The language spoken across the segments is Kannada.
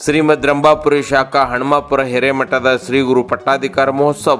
ಶ್ರೀಮದ್ ರಂಭಾಪುರಿ ಶಾಖಾ ಹನುಮಾಪುರ ಹಿರೇಮಠದ ಶ್ರೀ ಗುರು ಪಟ್ಟಾಧಿಕಾರ ಮಹೋತ್ಸವ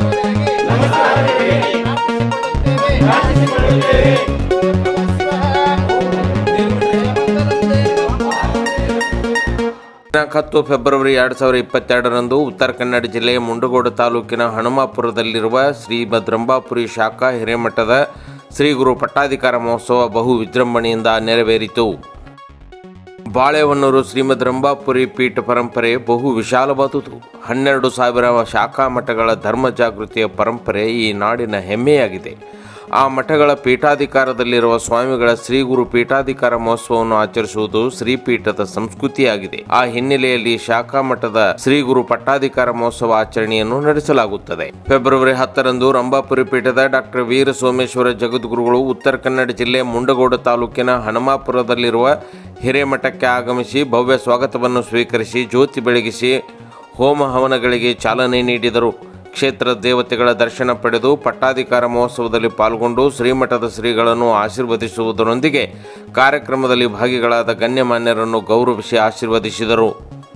ದಿನಾಂಕ ಹತ್ತು ಫೆಬ್ರವರಿ ಎರಡು ಸಾವಿರದ ಇಪ್ಪತ್ತೆರಡರಂದು ಉತ್ತರ ಕನ್ನಡ ಜಿಲ್ಲೆಯ ಮುಂಡಗೋಡ ತಾಲೂಕಿನ ಹನುಮಾಪುರದಲ್ಲಿರುವ ಶ್ರೀಮದ್ ರಂಭಾಪುರಿ ಶಾಖಾ ಹಿರೇಮಠದ ಶ್ರೀ ಗುರು ಪಟ್ಟಾಧಿಕಾರ ಮಹೋತ್ಸವ ಬಹು ವಿಜೃಂಭಣೆಯಿಂದ ನೆರವೇರಿತು ಬಾಳೆಹೊನ್ನೂರು ಶ್ರೀಮದ್ ರಂಭಾಪುರಿ ಪೀಠ ಪರಂಪರೆ ಬಹು ವಿಶಾಲವಾದುದು ಹನ್ನೆರಡು ಸಾವಿರ ಶಾಖಾ ಮಠಗಳ ಧರ್ಮ ಜಾಗೃತಿಯ ಪರಂಪರೆ ಈ ನಾಡಿನ ಹೆಮ್ಮೆಯಾಗಿದೆ ಆ ಮಠಗಳ ಪೀಠಾಧಿಕಾರದಲ್ಲಿರುವ ಸ್ವಾಮಿಗಳ ಶ್ರೀ ಗುರು ಪೀಠಾಧಿಕಾರ ಮಹೋತ್ಸವವನ್ನು ಆಚರಿಸುವುದು ಶ್ರೀಪೀಠದ ಸಂಸ್ಕೃತಿಯಾಗಿದೆ ಆ ಹಿನ್ನೆಲೆಯಲ್ಲಿ ಶಾಖಾ ಮಠದ ಶ್ರೀ ಗುರು ಪಟ್ಟಾಧಿಕಾರ ಮಹೋತ್ಸವ ಆಚರಣೆಯನ್ನು ನಡೆಸಲಾಗುತ್ತದೆ ಫೆಬ್ರವರಿ ಹತ್ತರಂದು ರಂಭಾಪುರಿ ಪೀಠದ ಡಾಕ್ಟರ್ ವೀರ ಸೋಮೇಶ್ವರ ಜಗದ್ಗುರುಗಳು ಉತ್ತರ ಕನ್ನಡ ಜಿಲ್ಲೆ ಮುಂಡಗೋಡ ತಾಲೂಕಿನ ಹನುಮಾಪುರದಲ್ಲಿರುವ ಹಿರೇಮಠಕ್ಕೆ ಆಗಮಿಸಿ ಭವ್ಯ ಸ್ವಾಗತವನ್ನು ಸ್ವೀಕರಿಸಿ ಜ್ಯೋತಿ ಬೆಳಗಿಸಿ ಹೋಮ ಹವನಗಳಿಗೆ ಚಾಲನೆ ನೀಡಿದರು ಕ್ಷೇತ್ರ ದೇವತೆಗಳ ದರ್ಶನ ಪಡೆದು ಪಟ್ಟಾಧಿಕಾರ ಮಹೋತ್ಸವದಲ್ಲಿ ಪಾಲ್ಗೊಂಡು ಶ್ರೀಮಠದ ಶ್ರೀಗಳನ್ನು ಆಶೀರ್ವದಿಸುವುದರೊಂದಿಗೆ ಕಾರ್ಯಕ್ರಮದಲ್ಲಿ ಭಾಗಿಗಳಾದ ಗಣ್ಯಮಾನ್ಯರನ್ನು ಗೌರವಿಸಿ ಆಶೀರ್ವದಿಸಿದರು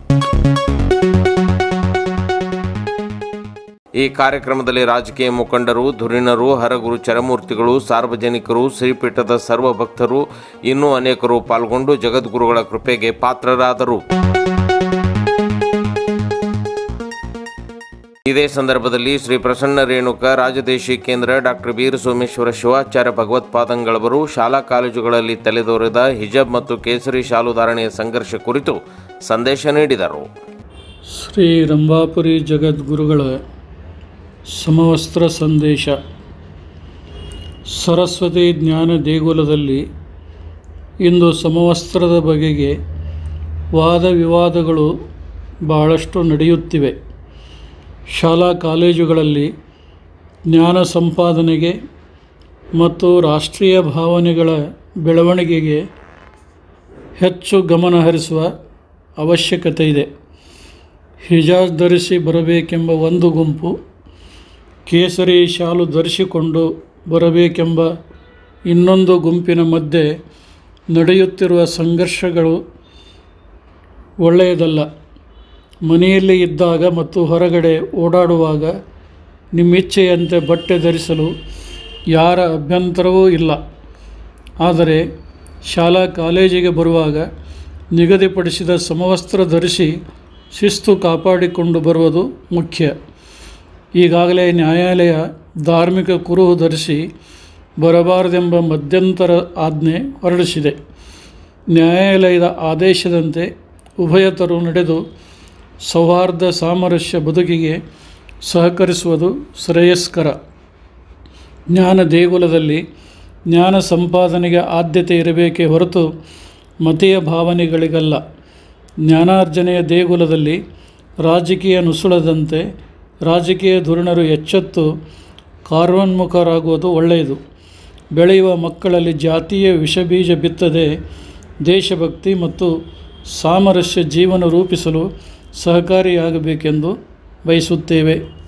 ಈ ಕಾರ್ಯಕ್ರಮದಲ್ಲಿ ರಾಜಕೀಯ ಮುಖಂಡರು ಧುರೀಣರು ಹರಗುರು ಚರಮೂರ್ತಿಗಳು ಸಾರ್ವಜನಿಕರು ಶ್ರೀಪೀಠದ ಸರ್ವ ಭಕ್ತರು ಇನ್ನೂ ಅನೇಕರು ಪಾಲ್ಗೊಂಡು ಜಗದ್ಗುರುಗಳ ಕೃಪೆಗೆ ಪಾತ್ರರಾದರು ಇದೇ ಸಂದರ್ಭದಲ್ಲಿ ಶ್ರೀ ಪ್ರಸನ್ನ ರೇಣುಕ ರಾಜದೇಶಿ ಕೇಂದ್ರ ಡಾಕ್ಟರ್ ವೀರ ಸೋಮೇಶ್ವರ ಶಿವಾಚಾರ್ಯ ಭಗವತ್ಪಾದಂಗಳವರು ಶಾಲಾ ಕಾಲೇಜುಗಳಲ್ಲಿ ತಲೆದೋರಿದ ಹಿಜಬ್ ಮತ್ತು ಕೇಸರಿ ಶಾಲು ಧಾರಣೆಯ ಸಂಘರ್ಷ ಕುರಿತು ಸಂದೇಶ ನೀಡಿದರು ಶ್ರೀ ರಂಭಾಪುರಿ ಜಗದ್ಗುರುಗಳ ಸಮವಸ್ತ್ರ ಸಂದೇಶ ಸರಸ್ವತಿ ಜ್ಞಾನ ದೇಗುಲದಲ್ಲಿ ಇಂದು ಸಮವಸ್ತ್ರದ ಬಗೆಗೆ ವಾದ ವಿವಾದಗಳು ಬಹಳಷ್ಟು ನಡೆಯುತ್ತಿವೆ ಶಾಲಾ ಕಾಲೇಜುಗಳಲ್ಲಿ ಜ್ಞಾನ ಸಂಪಾದನೆಗೆ ಮತ್ತು ರಾಷ್ಟ್ರೀಯ ಭಾವನೆಗಳ ಬೆಳವಣಿಗೆಗೆ ಹೆಚ್ಚು ಗಮನ ಹರಿಸುವ ಅವಶ್ಯಕತೆ ಇದೆ ಹಿಜಾಜ್ ಧರಿಸಿ ಬರಬೇಕೆಂಬ ಒಂದು ಗುಂಪು ಕೇಸರಿ ಶಾಲು ಧರಿಸಿಕೊಂಡು ಬರಬೇಕೆಂಬ ಇನ್ನೊಂದು ಗುಂಪಿನ ಮಧ್ಯೆ ನಡೆಯುತ್ತಿರುವ ಸಂಘರ್ಷಗಳು ಒಳ್ಳೆಯದಲ್ಲ ಮನೆಯಲ್ಲಿ ಇದ್ದಾಗ ಮತ್ತು ಹೊರಗಡೆ ಓಡಾಡುವಾಗ ನಿಮ್ಮಿಚ್ಛೆಯಂತೆ ಬಟ್ಟೆ ಧರಿಸಲು ಯಾರ ಅಭ್ಯಂತರವೂ ಇಲ್ಲ ಆದರೆ ಶಾಲಾ ಕಾಲೇಜಿಗೆ ಬರುವಾಗ ನಿಗದಿಪಡಿಸಿದ ಸಮವಸ್ತ್ರ ಧರಿಸಿ ಶಿಸ್ತು ಕಾಪಾಡಿಕೊಂಡು ಬರುವುದು ಮುಖ್ಯ ಈಗಾಗಲೇ ನ್ಯಾಯಾಲಯ ಧಾರ್ಮಿಕ ಕುರುಹು ಧರಿಸಿ ಬರಬಾರದೆಂಬ ಮಧ್ಯಂತರ ಆಜ್ಞೆ ಹೊರಡಿಸಿದೆ ನ್ಯಾಯಾಲಯದ ಆದೇಶದಂತೆ ಉಭಯತರು ನಡೆದು ಸೌಹಾರ್ದ ಸಾಮರಸ್ಯ ಬದುಕಿಗೆ ಸಹಕರಿಸುವುದು ಶ್ರೇಯಸ್ಕರ ಜ್ಞಾನ ದೇಗುಲದಲ್ಲಿ ಜ್ಞಾನ ಸಂಪಾದನೆಗೆ ಆದ್ಯತೆ ಇರಬೇಕೇ ಹೊರತು ಮತೀಯ ಭಾವನೆಗಳಿಗಲ್ಲ ಜ್ಞಾನಾರ್ಜನೆಯ ದೇಗುಲದಲ್ಲಿ ರಾಜಕೀಯ ನುಸುಳದಂತೆ ರಾಜಕೀಯ ಧುರೀಣರು ಎಚ್ಚೆತ್ತು ಕಾರ್ಯೋನ್ಮುಖರಾಗುವುದು ಒಳ್ಳೆಯದು ಬೆಳೆಯುವ ಮಕ್ಕಳಲ್ಲಿ ಜಾತೀಯ ವಿಷಬೀಜ ಬಿತ್ತದೆ ದೇಶಭಕ್ತಿ ಮತ್ತು ಸಾಮರಸ್ಯ ಜೀವನ ರೂಪಿಸಲು ಸಹಕಾರಿಯಾಗಬೇಕೆಂದು ಬಯಸುತ್ತೇವೆ